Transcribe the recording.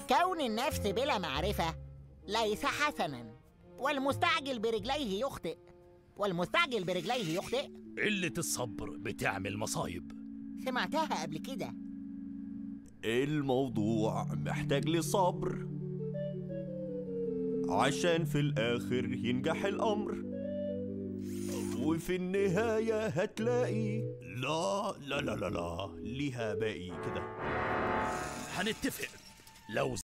كون النفس بلا معرفة ليس حسنا والمستعجل برجليه يخطئ والمستعجل برجليه يخطئ قلة الصبر بتعمل مصايب سمعتها قبل كده الموضوع محتاج لصبر عشان في الآخر ينجح الأمر وفي النهاية هتلاقي لا لا لا لا لا ليها باقي كده هنتفق لو